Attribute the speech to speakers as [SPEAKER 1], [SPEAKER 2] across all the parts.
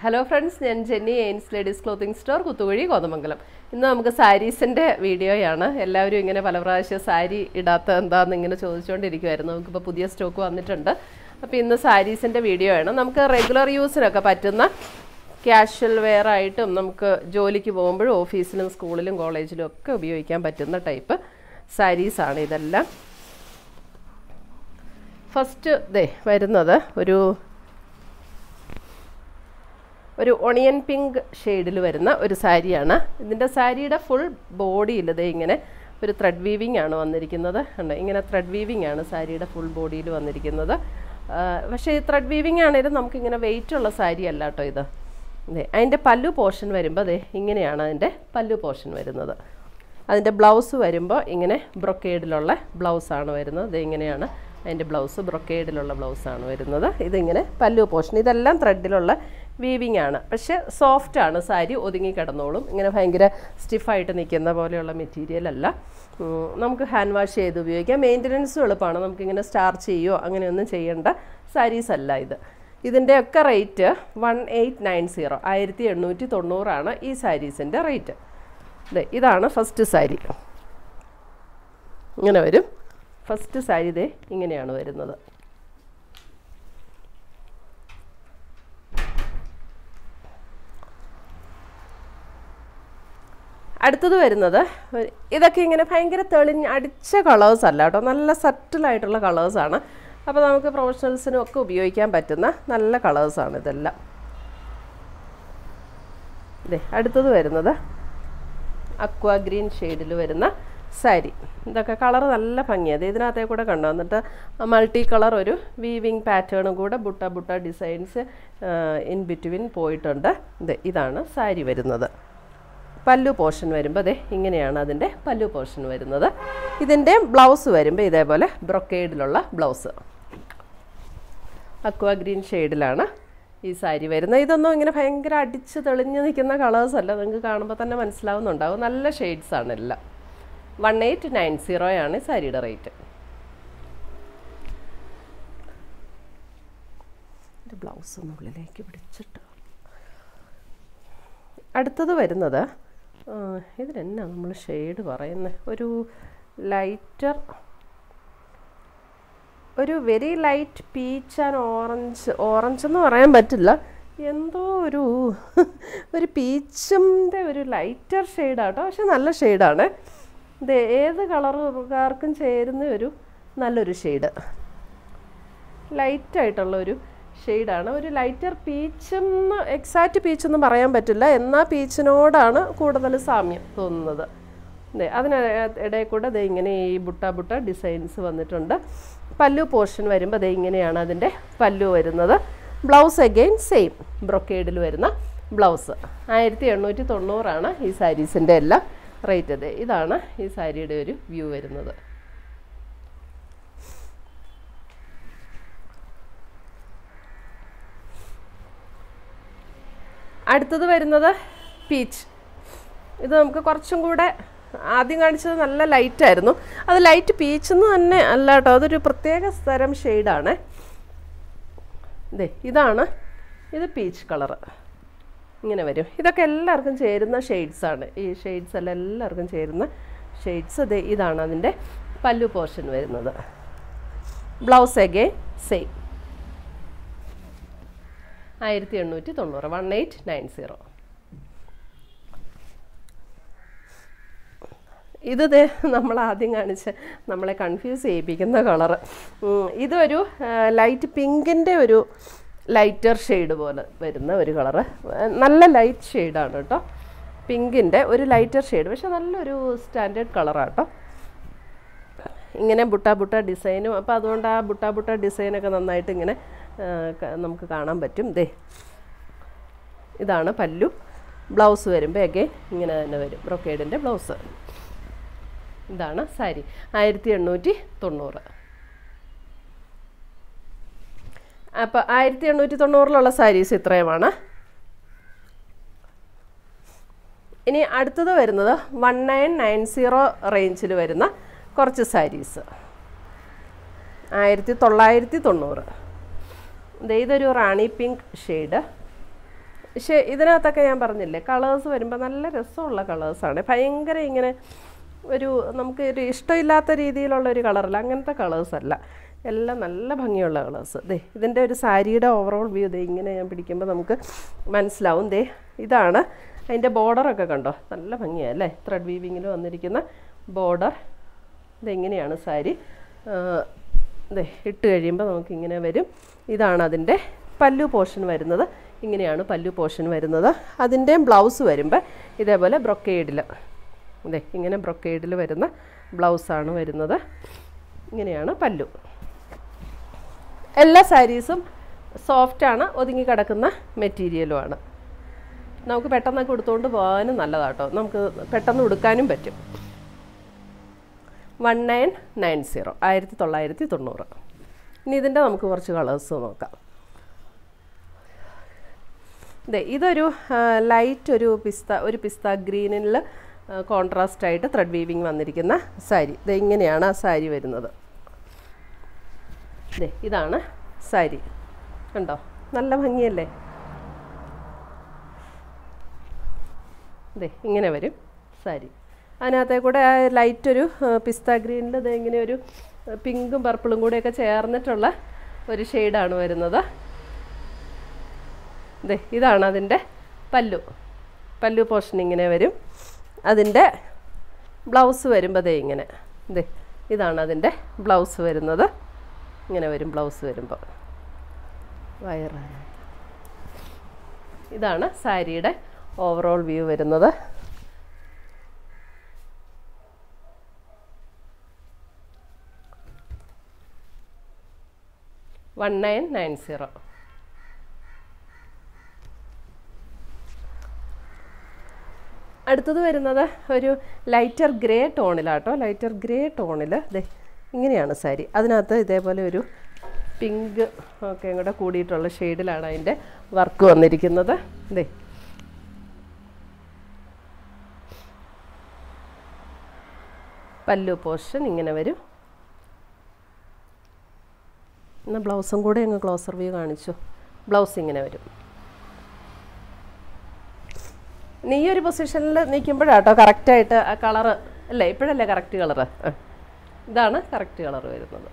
[SPEAKER 1] hello friends Jenny ജെന്നി എയിൻസ് ladies clothing store Kuthukuzhy Kothamangalam ഇന്ന് നമുക്ക് സാരീസിൻ്റെ വീഡിയോയാണ് എല്ലാവരും ഇങ്ങനെ പല പ്രാവശ്യം സാരി ഇടാത്ത എന്താണെന്ന് ഇങ്ങനെ ചോദിച്ചുകൊണ്ടിരിക്കുമായിരുന്നു നമുക്കിപ്പോൾ പുതിയ സ്റ്റോക്ക് വന്നിട്ടുണ്ട് അപ്പോൾ ഇന്ന് സാരീസിൻ്റെ വീഡിയോ ആണ് നമുക്ക് റെഗുലർ യൂസിനൊക്കെ പറ്റുന്ന ക്യാഷ്വൽ വെയർ ആയിട്ടും നമുക്ക് ജോലിക്ക് പോകുമ്പോഴും ഓഫീസിലും സ്കൂളിലും കോളേജിലും ഒക്കെ ഉപയോഗിക്കാൻ പറ്റുന്ന ടൈപ്പ് സാരീസാണ് ഇതെല്ലാം ഫസ്റ്റ് ദേ വരുന്നത് ഒരു ഒരു ഒണിയൻ പിങ്ക് ഷെയ്ഡിൽ വരുന്ന ഒരു സാരിയാണ് ഇതിൻ്റെ സാരിയുടെ ഫുൾ ബോഡിയിൽ ദേ ഇങ്ങനെ ഒരു ത്രെഡ് വീവിങ് ആണ് വന്നിരിക്കുന്നത് ഉണ്ട് ഇങ്ങനെ ത്രെഡ് വീവിങ് ആണ് സാരിയുടെ ഫുൾ ബോഡിയിൽ വന്നിരിക്കുന്നത് ആ, പക്ഷേ ഈ ത്രെഡ് വീവിങ് ആണെങ്കിലും നമുക്കിങ്ങനെ വെയിറ്റ് ഉള്ള സാരി അല്ല കേട്ടോ ഇത് അതെ അതിൻ്റെ പല്ലു പോർഷൻ വരുമ്പോൾ അതെ ഇങ്ങനെയാണ് അതിൻ്റെ പല്ലു പോർഷൻ വരുന്നത് അതിൻ്റെ ബ്ലൗസ് വരുമ്പോൾ ഇങ്ങനെ ബ്രൊക്കേഡിലുള്ള ബ്ലൗസാണ് വരുന്നത് ഇത് ഇങ്ങനെയാണ് അതിൻ്റെ ബ്ലൗസ് ബ്രൊക്കേഡിലുള്ള ബ്ലൗസാണ് വരുന്നത് ഇതിങ്ങനെ പല്ലു പോർഷൻ ഇതെല്ലാം ത്രെഡിലുള്ള വീവിങ് ആണ് പക്ഷേ സോഫ്റ്റ് ആണ് സാരി ഒതുങ്ങി കിടന്നോളും ഇങ്ങനെ ഭയങ്കര സ്റ്റിഫായിട്ട് നിൽക്കുന്ന പോലെയുള്ള മെറ്റീരിയൽ അല്ല ഉം, നമുക്ക് ഹാൻഡ് വാഷ് ചെയ്ത് ഉപയോഗിക്കാം മെയിൻ്റനൻസും എളുപ്പമാണ് നമുക്കിങ്ങനെ സ്റ്റാർച്ച് ചെയ്യുകയോ അങ്ങനെയൊന്നും ചെയ്യേണ്ട സാരീസ് അല്ല ഇത് ഇതിൻ്റെ ഒക്കെ rate one eight nine zero ആയിരത്തി എണ്ണൂറ്റി തൊണ്ണൂറാണ് ഈ സാരീസിൻ്റെ റേറ്റ് ദേ ഇതാണ് ഫസ്റ്റ് സാരി ഇങ്ങനെ വരും ഫസ്റ്റ് സാരി ദേ ഇങ്ങനെയാണ് വരുന്നത് അടുത്തത് വരുന്നത് ഒരു- ഇതൊക്കെ ഇങ്ങനെ ഭയങ്കര തെളിഞ്ഞ് അടിച്ച കളേഴ്സ് അല്ല കേട്ടോ നല്ല സറ്റിലായിട്ടുള്ള കളേഴ്സാണ് അപ്പോൾ നമുക്ക് പ്രൊഫഷണൽസിനും ഒക്കെ ഉപയോഗിക്കാൻ പറ്റുന്ന നല്ല കളേഴ്സാണ് ഇതെല്ലാം ഇതേ അടുത്തത് വരുന്നത് അക്വ ഗ്രീൻ ഷെയ്ഡിൽ വരുന്ന സാരി ഇതൊക്കെ കളർ നല്ല ഭംഗിയാണ് ഇതിനകത്തേ കൂടെ കണ്ടു എന്നിട്ട് മൾട്ടി കളർ ഒരു വീവിങ് പാറ്റേണും കൂടെ ബുട്ട ബുട്ട ഡിസൈൻസ് ഇൻ ബിറ്റ്വീൻ പോയിട്ടുണ്ട് ഇത് ഇതാണ് സാരി വരുന്നത് പല്ലു പോർഷൻ വരുമ്പോൾ അതെ ഇങ്ങനെയാണ് അതിൻ്റെ പല്ലു പോർഷൻ വരുന്നത് ഇതിൻ്റെ ബ്ലൗസ് വരുമ്പോൾ ഇതേപോലെ ബ്രൊക്കേഡിലുള്ള ബ്ലൗസ് അക്വ ഗ്രീൻ ഷെയ്ഡിലാണ് ഈ സാരി വരുന്നത് ഇതൊന്നും ഇങ്ങനെ ഭയങ്കര അടിച്ച് തെളിഞ്ഞ് നിൽക്കുന്ന കളേഴ്സ് അല്ല നിങ്ങൾക്ക് കാണുമ്പോൾ തന്നെ മനസ്സിലാവുന്നുണ്ടാവും നല്ല ഷെയ്ഡ്സ് ആണ് എല്ലാം വൺ എയ്റ്റ് നയൻ സീറോയാണ് ഈ സാരിയുടെ റേറ്റ് ബ്ലൗസ് ഒന്ന് ഉള്ളിലേക്ക് പിടിച്ചിട്ട് അടുത്തത് വരുന്നത് ആ, ഇതിനെന്നാ നമ്മൾ ഷെയ്ഡ് പറയുന്നത് ഒരു ലൈറ്റർ ഒരു very light peach and orange orange എന്ന് പറയാൻ പറ്റില്ല എന്തോ ഒരു ഒരു പീച്ചിൻ്റെ ഒരു ലൈറ്റർ ഷെയ്ഡാട്ടോ പക്ഷെ നല്ല ഷെയ്ഡാണ് ഇത് ഏത് കളറുകാർക്കും ചേരുന്ന ഒരു നല്ലൊരു ഷെയ്ഡ് ലൈറ്റായിട്ടുള്ള ഒരു ഷെയ്ഡാണ് ഒരു ലൈറ്റർ പീച്ചും എക്സാക്റ്റ് പീച്ചെന്ന് പറയാൻ പറ്റില്ല എന്നാൽ പീച്ചിനോടാണ് കൂടുതൽ സാമ്യം തോന്നുന്നത് ദേ അതിന് ഇടയിൽ കൂടെ ദേ ഇങ്ങനെ ഈ ബുട്ട ബുട്ട ഡിസൈൻസ് വന്നിട്ടുണ്ട് പല്ലു പോർഷൻ വരുമ്പോൾ ദേ ഇങ്ങനെയാണ് അതിൻ്റെ പല്ലു വരുന്നത് ബ്ലൗസ് അഗെയിൻ സെയിം ബ്രൊക്കേഡിൽ വരുന്ന ബ്ലൗസ് ആയിരത്തി എണ്ണൂറ്റി തൊണ്ണൂറാണ് ഈ സാരീസിൻ്റെ എല്ലാം റേറ്റ് അതെ ഇതാണ് ഈ സാരിയുടെ ഒരു വ്യൂ വരുന്നത് അടുത്തത് വരുന്നത് പീച്ച് ഇത് നമുക്ക് കുറച്ചും കൂടെ ആദ്യം കാണിച്ചത് നല്ല ലൈറ്റായിരുന്നു അത് ലൈറ്റ് പീച്ച് എന്ന് തന്നെ അല്ല കേട്ടോ അതൊരു പ്രത്യേക തരം ഷെയ്ഡാണ് ഇതേ ഇതാണ് ഇത് പീച്ച് കളറ് ഇങ്ങനെ വരും ഇതൊക്കെ എല്ലാവർക്കും ചേരുന്ന ഷെയ്ഡ്സാണ് ഈ ഷെയ്ഡ്സ് എല്ലാം എല്ലാവർക്കും ചേരുന്ന ഷെയ്ഡ്സ് ഇതേ ഇതാണ് അതിൻ്റെ പല്ലു പോർഷൻ വരുന്നത് ബ്ലൗസ് എഗെയിൻ സെയിം ആയിരത്തി എണ്ണൂറ്റി തൊണ്ണൂറ് വൺ എയ്റ്റ് നയൻ സീറോ ഇത് ദേ നമ്മൾ ആദ്യം കാണിച്ച നമ്മളെ കൺഫ്യൂസ് ചെയ്യിപ്പിക്കുന്ന കളറ് ഇതൊരു ലൈറ്റ് പിങ്കിൻ്റെ ഒരു ലൈറ്റർ ഷെയ്ഡ് പോലെ വരുന്ന ഒരു കളറ് നല്ല ലൈറ്റ് ഷെയ്ഡാണ് കേട്ടോ പിങ്കിൻ്റെ ഒരു ലൈറ്റർ ഷെയ്ഡ് പക്ഷെ നല്ലൊരു സ്റ്റാൻഡേർഡ് കളറാണ് കേട്ടോ ഇങ്ങനെ ബുട്ട ബുട്ട ഡിസൈനും അപ്പോൾ അതുകൊണ്ട് ആ ബുട്ട ബുട്ട ഡിസൈനൊക്കെ നന്നായിട്ട് ഇങ്ങനെ ആ, ക- നമുക്ക് കാണാൻ പറ്റും ദേ ഇതാണ് പല്ലു ബ്ലൗസ് വരുമ്പോൾ ഒക്കെ ഇങ്ങനെ തന്നെ വരും ബ്രൊക്കേഡിൻ്റെ ബ്ലൗസ് ഇതാണ് സാരി ആയിരത്തി എണ്ണൂറ്റി തൊണ്ണൂറ് അപ്പോൾ ആയിരത്തി എണ്ണൂറ്റി തൊണ്ണൂറിലുള്ള സാരീസ് ഇത്രയുമാണ് ഇനി അടുത്തത് വരുന്നത് വൺ നയൻ നയൻ സീറോ റേഞ്ചിൽ വരുന്ന കുറച്ച് സാരീസ് ആയിരത്തി തൊള്ളായിരത്തി തൊണ്ണൂറ് ദേ ഇതൊരു റാണി പിങ്ക് ഷെയ്ഡ് പക്ഷേ ഇതിനകത്തൊക്കെ ഞാൻ പറഞ്ഞില്ലേ കളേഴ്സ് വരുമ്പോൾ നല്ല രസമുള്ള കളേഴ്സാണ് ഭയങ്കര ഇങ്ങനെ ഒരു നമുക്ക് ഒരു ഇഷ്ടമില്ലാത്ത രീതിയിലുള്ള ഒരു കളറല്ല അങ്ങനത്തെ കളേഴ്സ് അല്ല എല്ലാം നല്ല ഭംഗിയുള്ള കളേഴ്സ് ദേ ഇതിൻ്റെ ഒരു സാരിയുടെ ഓവറോൾ വ്യൂ ദേ ഇങ്ങനെ ഞാൻ പിടിക്കുമ്പോൾ നമുക്ക് മനസ്സിലാവും ദേ ഇതാണ് അതിൻ്റെ ബോർഡറൊക്കെ കണ്ടോ നല്ല ഭംഗിയാണ് അല്ലേ ത്രെഡ് വീവിങ്ങിൽ വന്നിരിക്കുന്ന ബോർഡർ ഇതെങ്ങനെയാണ് സാരി ആ, ദേ ഇട്ട് കഴിയുമ്പോൾ നമുക്കിങ്ങനെ വരും ഇതാണ് അതിൻ്റെ പല്ലു പോർഷൻ വരുന്നത് ഇങ്ങനെയാണ് പല്ലു പോർഷൻ വരുന്നത് അതിൻ്റെയും ബ്ലൗസ് വരുമ്പോൾ ഇതേപോലെ ബ്രൊക്കേഡിൽ അതെ ഇങ്ങനെ ബ്രൊക്കേഡിൽ വരുന്ന ബ്ലൗസാണ് വരുന്നത് ഇങ്ങനെയാണ് പല്ലു എല്ലാ സാരീസും സോഫ്റ്റാണ് ഒതുങ്ങി കിടക്കുന്ന മെറ്റീരിയലുമാണ് നമുക്ക് പെട്ടെന്നൊക്കെ ഉടുത്തുകൊണ്ട് പോകാനും നല്ലതാട്ടോ നമുക്ക് പെട്ടെന്ന് ഉടുക്കാനും പറ്റും വൺ നയൻ നയൻ സീറോ ആയിരത്തി തൊള്ളായിരത്തി തൊണ്ണൂറ് ഇനി ഇതിൻ്റെ നമുക്ക് കുറച്ച് കളേഴ്സ് നോക്കാം ദേ ഇതൊരു ലൈറ്റ് ഒരു പിസ്ത ഒരു പിസ്ത ഗ്രീനിൽ കോൺട്രാസ്റ്റ് ആയിട്ട് ത്രെഡ് വീവിങ് വന്നിരിക്കുന്ന സാരി ദേ ഇങ്ങനെയാണ് ആ സാരി വരുന്നത് ദേ ഇതാണ് സാരി കണ്ടോ നല്ല ഭംഗിയല്ലേ ദേ ഇങ്ങനെ വരും സാരി അതിനകത്തെ കൂടെ ആ ലൈറ്റ് ഒരു പിസ്ത ഗ്രീനിൽ ദേ ഇങ്ങനെ ഒരു പിങ്കും പർപ്പിളും കൂടെയൊക്കെ ചേർന്നിട്ടുള്ള ഒരു ഷെയ്ഡാണ് വരുന്നത് ദേ ഇതാണ് അതിൻ്റെ പല്ലു പല്ലു പോർഷൻ ഇങ്ങനെ വരും അതിൻ്റെ ബ്ലൗസ് വരുമ്പോൾ ദേ ഇങ്ങനെ ദേ ഇതാണ് അതിൻ്റെ ബ്ലൗസ് വരുന്നത് ഇങ്ങനെ വരും ബ്ലൗസ് വരുമ്പോൾ വയറ് ഇതാണ് സാരിയുടെ ഓവറോൾ വ്യൂ വരുന്നത് വൺ നയൻ നയൻ സീറോ അടുത്തത് വരുന്നത് ഒരു ലൈറ്റർ ഗ്രേ ടോണിലാട്ടോ ലൈറ്റർ ഗ്രേ ടോണിൽ ദേ ഇങ്ങനെയാണ് സാരി അതിനകത്ത് ഇതേപോലെ ഒരു പിങ്ക് ഒക്കെ കൂടെ കൂടിയിട്ടുള്ള ഷെയ്ഡിലാണ് അതിൻ്റെ വർക്ക് വന്നിരിക്കുന്നത് ദേ പല്ലു പോർഷൻ ഇങ്ങനെ വരും എന്നാൽ ബ്ലൗസും കൂടെ അങ്ങ് ക്ലോസർ വ്യൂ കാണിച്ചു ബ്ലൗസ് ഇങ്ങനെ വരും നീ ഒരു പൊസിഷനിൽ നിൽക്കുമ്പോഴാട്ടോ കറക്റ്റായിട്ട് ആ കളറ് അല്ലേ ഇപ്പോഴല്ലേ കറക്റ്റ് കളറ് ഇതാണ് കറക്റ്റ് കളർ വരുന്നത്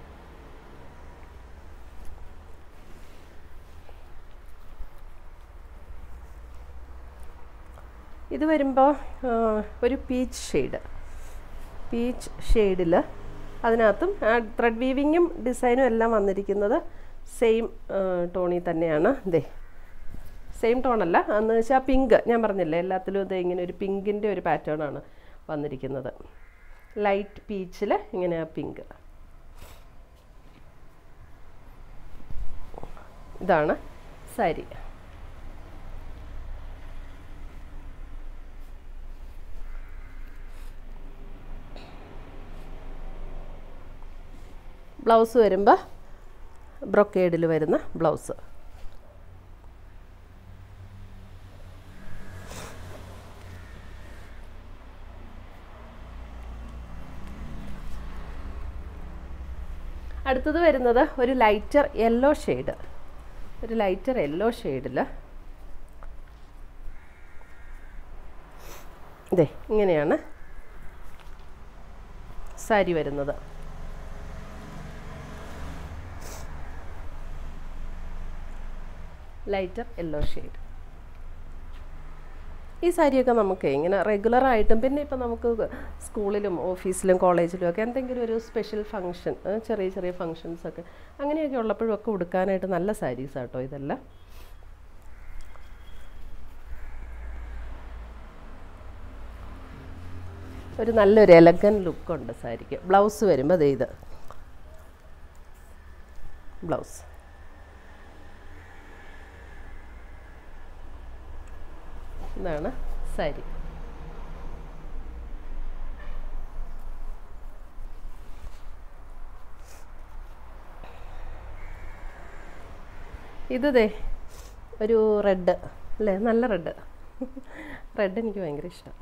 [SPEAKER 1] ഇത് വരുമ്പോൾ ഒരു പീച്ച് ഷെയ്ഡ് പീച്ച് ഷെയ്ഡിൽ അതിനകത്തും ത്രെഡ് വീവിങ്ങും ഡിസൈനും എല്ലാം വന്നിരിക്കുന്നത് സെയിം ടോണിൽ തന്നെയാണ് ദേ സെയിം ടോണല്ല എന്ന് വെച്ചാൽ പിങ്ക് ഞാൻ പറഞ്ഞില്ലേ എല്ലാത്തിലും ഇത് ഇങ്ങനെ ഒരു പിങ്കിൻ്റെ ഒരു പാറ്റേൺ ആണ് വന്നിരിക്കുന്നത് ലൈറ്റ് പീച്ചിൽ ഇങ്ങനെ പിങ്ക് ഇതാണ് സാരി ബ്ലൗസ് വരുമ്പോൾ ബ്രൊക്കേഡിൽ വരുന്ന ബ്ലൗസ് അടുത്തത് വരുന്നത് ഒരു ലൈറ്റർ യെല്ലോ ഷെയ്ഡ് ഒരു ലൈറ്റർ യെല്ലോ ഷെയ്ഡിൽ ഇതേ ഇങ്ങനെയാണ് സാരി വരുന്നത് ലൈറ്റർ യെല്ലോ ഷെയ്ഡ് ഈ സാരിയൊക്കെ നമുക്ക് ഇങ്ങനെ റെഗുലറായിട്ടും പിന്നെ ഇപ്പം നമുക്ക് സ്കൂളിലും ഓഫീസിലും കോളേജിലും ഒക്കെ എന്തെങ്കിലും ഒരു സ്പെഷ്യൽ ഫങ്ഷൻ ചെറിയ ചെറിയ ഫങ്ഷൻസ് ഒക്കെ അങ്ങനെയൊക്കെ ഉള്ളപ്പോഴും ഒക്കെ ഉടുക്കാനായിട്ട് നല്ല സാരീസ് ആട്ടോ ഇതെല്ലാം ഒരു നല്ലൊരു എലഗൻ ലുക്കുണ്ട് സാരിക്ക് ബ്ലൗസ് വരുമ്പോൾ ദേ ഇത് ബ്ലൗസ് ഇതാണ് സാരി ഇത് ദേ ഒരു റെഡ് അല്ലേ നല്ല റെഡ് റെഡ് എനിക്ക് ഭയങ്കര ഇഷ്ടമാണ്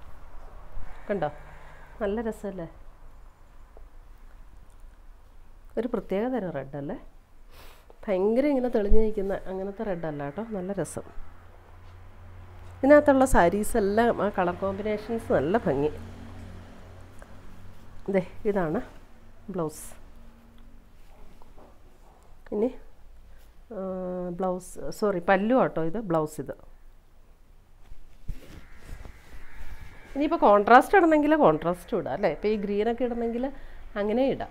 [SPEAKER 1] കണ്ടോ നല്ല രസമല്ലേ ഒരു പ്രത്യേക തരം റെഡ് അല്ലേ ഭയങ്കര ഇങ്ങനെ തെളിഞ്ഞു നിൽക്കുന്ന അങ്ങനത്തെ റെഡ് അല്ല കേട്ടോ നല്ല രസം ഇതിനകത്തുള്ള സാരീസ് എല്ലാം ആ കളർ കോമ്പിനേഷൻസ് നല്ല ഭംഗി ഇതേ ഇതാണ് ബ്ലൗസ് ഇനി ബ്ലൗസ് സോറി പല്ലു ആട്ടോ ഇത് ബ്ലൗസ് ഇത് ഇനിയിപ്പോൾ കോൺട്രാസ്റ്റ് ഇടണമെങ്കിൽ കോൺട്രാസ്റ്റ് ഇടാം അല്ലേ ഇപ്പോൾ ഈ ഗ്രീനൊക്കെ ഇടണമെങ്കിൽ അങ്ങനെ ഇടാം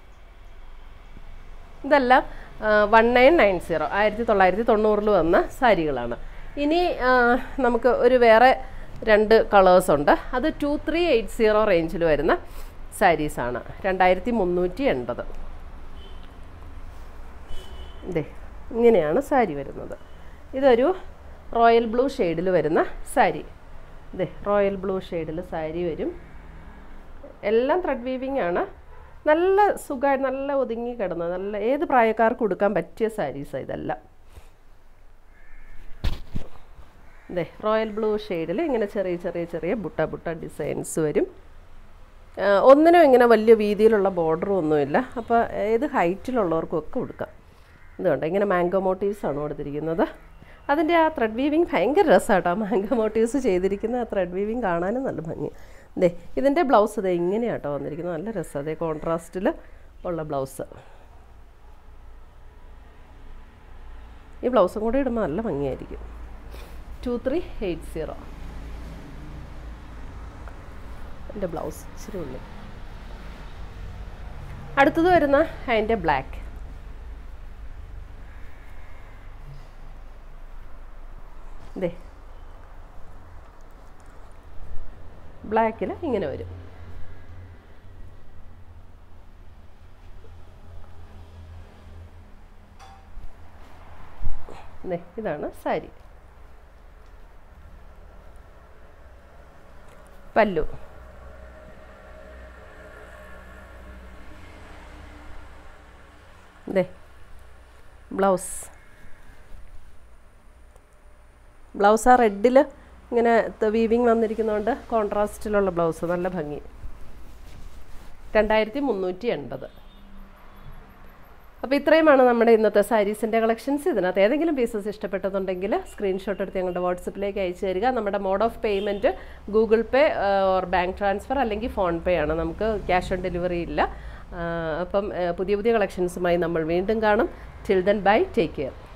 [SPEAKER 1] ഇതെല്ലാം വൺ നയൻ നയൻ സീറോ ആയിരത്തി തൊള്ളായിരത്തി തൊണ്ണൂറിൽ വന്ന സാരികളാണ് ഇനി ആ, നമുക്ക് ഒരു വേറെ രണ്ട് കളേഴ്സ് ഉണ്ട് അത് ടു ത്രീ എയ്റ്റ് സീറോ റേഞ്ചിൽ വരുന്ന സാരീസാണ് രണ്ടായിരത്തി മുന്നൂറ്റി എൺപത് ഇതേ ഇങ്ങനെയാണ് സാരി വരുന്നത് ഇതൊരു റോയൽ ബ്ലൂ ഷെയ്ഡിൽ വരുന്ന സാരി ഇതേ റോയൽ ബ്ലൂ ഷെയ്ഡിൽ സാരി വരും എല്ലാം ത്രെഡ് വീവിങ് ആണ് നല്ല സുഖമായി നല്ല ഒതുങ്ങി കിടന്ന നല്ല ഏത് പ്രായക്കാർക്ക് കൊടുക്കാൻ പറ്റിയ സാരീസാണ് ഇതെല്ലാം ഇതേ റോയൽ ബ്ലൂ ഷെയ്ഡിൽ ഇങ്ങനെ ചെറിയ ചെറിയ ചെറിയ ബുട്ട ബുട്ട ഡിസൈൻസ് വരും ആ, ഒന്നിനും ഇങ്ങനെ വലിയ വീതിയിലുള്ള ബോർഡറും ഒന്നുമില്ല അപ്പോൾ ഏത് ഹൈറ്റിലുള്ളവർക്കും ഒക്കെ കൊടുക്കാം ഇതുകൊണ്ട് ഇങ്ങനെ മാംഗോ മോട്ടീവ്സ് ആണ് കൊടുത്തിരിക്കുന്നത് അതിൻ്റെ ആ ത്രെഡ് വീവിങ് ഭയങ്കര രസമാട്ടോ മാംഗോ മോട്ടീവ്സ് ചെയ്തിരിക്കുന്ന ആ ത്രെഡ് വീവിങ് കാണാനും നല്ല ഭംഗി ദേ ഇതിൻ്റെ ബ്ലൗസ് ഇതേ ഇങ്ങനെയാട്ടോ വന്നിരിക്കുന്നത് നല്ല രസം അതേ കോൺട്രാസ്റ്റിൽ ഉള്ള ബ്ലൗസ് ഈ ബ്ലൗസും കൂടെ ഇടുമ്പോൾ നല്ല ഭംഗിയായിരിക്കും ടു ത്രീ എയ്റ്റ് സീറോ എൻ്റെ ബ്ലൗസ് ഇച്ചിരി ഉള്ളു അടുത്തത് വരുന്ന അതിൻ്റെ ബ്ലാക്ക് ഇതേ ബ്ലാക്കിൽ ഇങ്ങനെ വരും ദേ, ഇതാണ് സാരി പല്ലു ദേ ബ്ലൗസ് ബ്ലൗസ് ആ റെഡിൽ ഇങ്ങനെ വീവിങ് വന്നിരിക്കുന്നതുകൊണ്ട് കോൺട്രാസ്റ്റിലുള്ള ബ്ലൗസ് നല്ല ഭംഗി രണ്ടായിരത്തി മുന്നൂറ്റി എൺപത് അപ്പോൾ ഇത്രയുമാണ് നമ്മുടെ ഇന്നത്തെ സാരീസിൻ്റെ കളക്ഷൻസ് ഇതിനകത്ത് ഏതെങ്കിലും പീസസ് ഇഷ്ടപ്പെട്ടതുണ്ടെങ്കിൽ സ്ക്രീൻഷോട്ട് എടുത്ത് ഞങ്ങളുടെ വാട്സപ്പിലേക്ക് അയച്ചു തരിക നമ്മുടെ mode of payment Google Pay or bank transfer അല്ലെങ്കിൽ ഫോൺ പേ ആണ് നമുക്ക് ക്യാഷ് ഓൺ ഡെലിവറി ഇല്ല ആ, അപ്പം ആ, പുതിയ പുതിയ കളക്ഷൻസുമായി നമ്മൾ വീണ്ടും കാണും till then bye take care